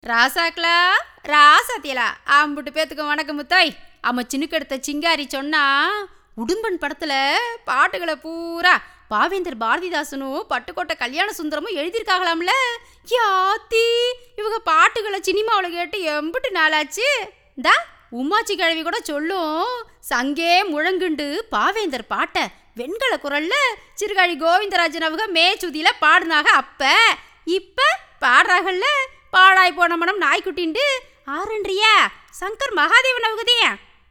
ராசாக்களா ராசாத்தியலா ஆம்புட்டு பேத்துக்கு வணக்கம் முத்தாய் அம்ம சின்னுக்கெடுத்த சிங்காரி சொன்னா உடும்பன் படத்துல பாட்டுகளை பூரா பாவேந்தர் பாரதிதாசனும் பட்டுக்கோட்டை கல்யாண சுந்தரமும் எழுதியிருக்காங்களாம்ல யாத்தி இவங்க பாட்டுகளை சினிமாவில் கேட்டு எம்பிட்டு நாளாச்சு இந்தா உமாச்சி கிழவி கூட சொல்லும் சங்கே முழங்குண்டு பாவேந்தர் பாட்டை வெண்கல குரல்ல சிறுகாழி கோவிந்தராஜன் அவங்க மேச்சுதியில பாடுனாக அப்ப இப்ப பாடுறாங்கல்ல பாழாய் போன மனம் நாய்க்குட்டின்ட்டு ஆறுன்றியா சங்கர் மகாதேவன் அவங்கதையா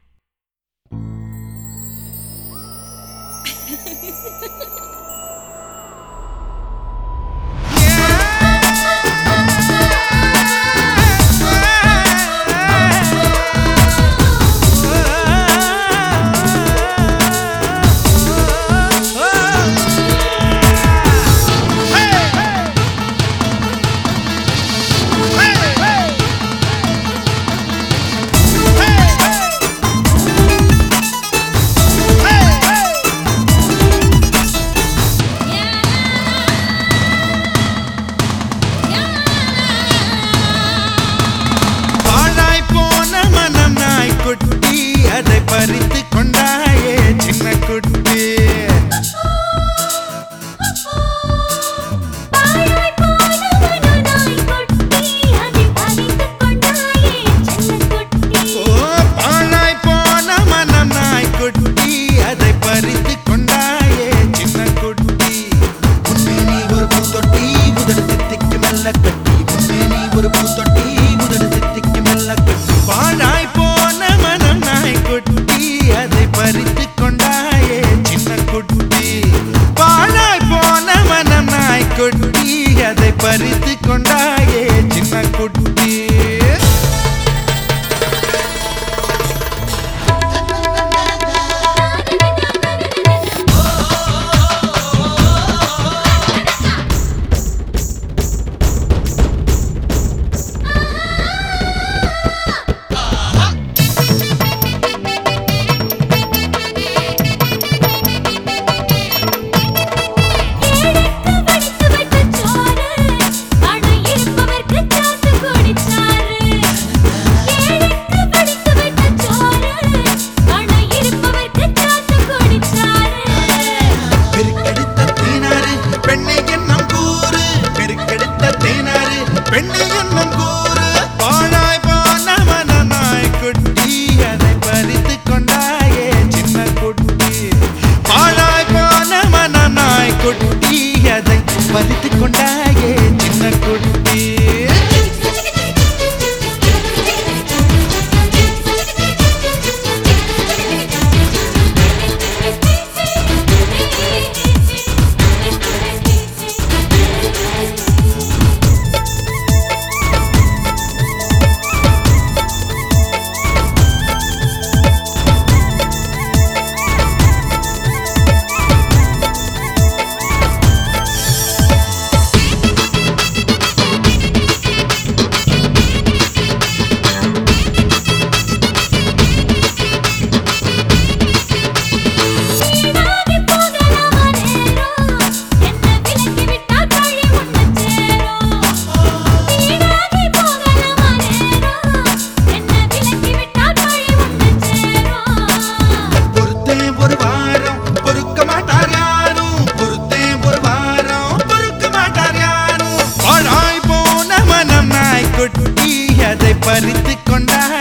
பாழாய் போன மனம் நாய்க்குட்டி அதை பறித்து கொண்டாயே சின்ன குட்டி பாழாய் போன மனோ நாய்க்குட்டி அதை பறித்துக் கொண்டாயே செல்லக்குட்டி ஓ பாழாய் போன மனம் நாய்க்குட்டி அதை பறித்து கொண்டாயே சின்ன குட்டி உன்னை நீ ஒரு பூத்தொட்டி முதல் சித்திக்கு மெல்ல கட்டி உன்னை நீ ஒரு பூத்தொட்டி முதல் சித்திக்கு மெல்ல கட்டி பாழாய் போன மனம் நாய்க்குட்டி அதை பறித்து கொண்டாயே சின்ன குட்டி பாழாய் போன மனம் நாய்க்குட்டி அதை பறித்து கொண்டாயே சின்ன குட்டி ஏழைக்கு வடித்து வைத்த சோறு பணம் இருப்பவர்க்கு சாத்து குடிச்சாரு ஏழைக்கு வடித்து வைத்த சோறு பணம் இருப்பவர்க்கு சாத்து குடிச்சாரு பெருக்கெடுத்த தேனாறு பெண்ணை என்னும் கூறு பெருக்கெடுத்த தேனாறு பெண்ணை என்னும் கூறு பாழாய் போன மனநாய் குட்டி அதை பறித்து கொண்டாயே சின்ன குட்டி பாழாய் போன மனநாய் குட்டி அதை பறித்து கொண்டாயே சின்ன குட்டி வீணாகி போகலாமா நேரம் என்ன விலக்கி விட்டால் பழி உண்ணச் சேரும் வீணாகி போகலாமா நேரம் என்ன விலக்கி விட்டால் பழி உண்ணச் சேரும் பொறுத்தேன் ஒரு வாரம் பொறுக்க மாட்டார் யாரும் பொறுத்தேன் ஒரு வாரம் பொறுக்க மாட்டார் யாரும் பாழாய் போன மனம் நாய்க்குட்டி அதை பறித்து கொண்டாய்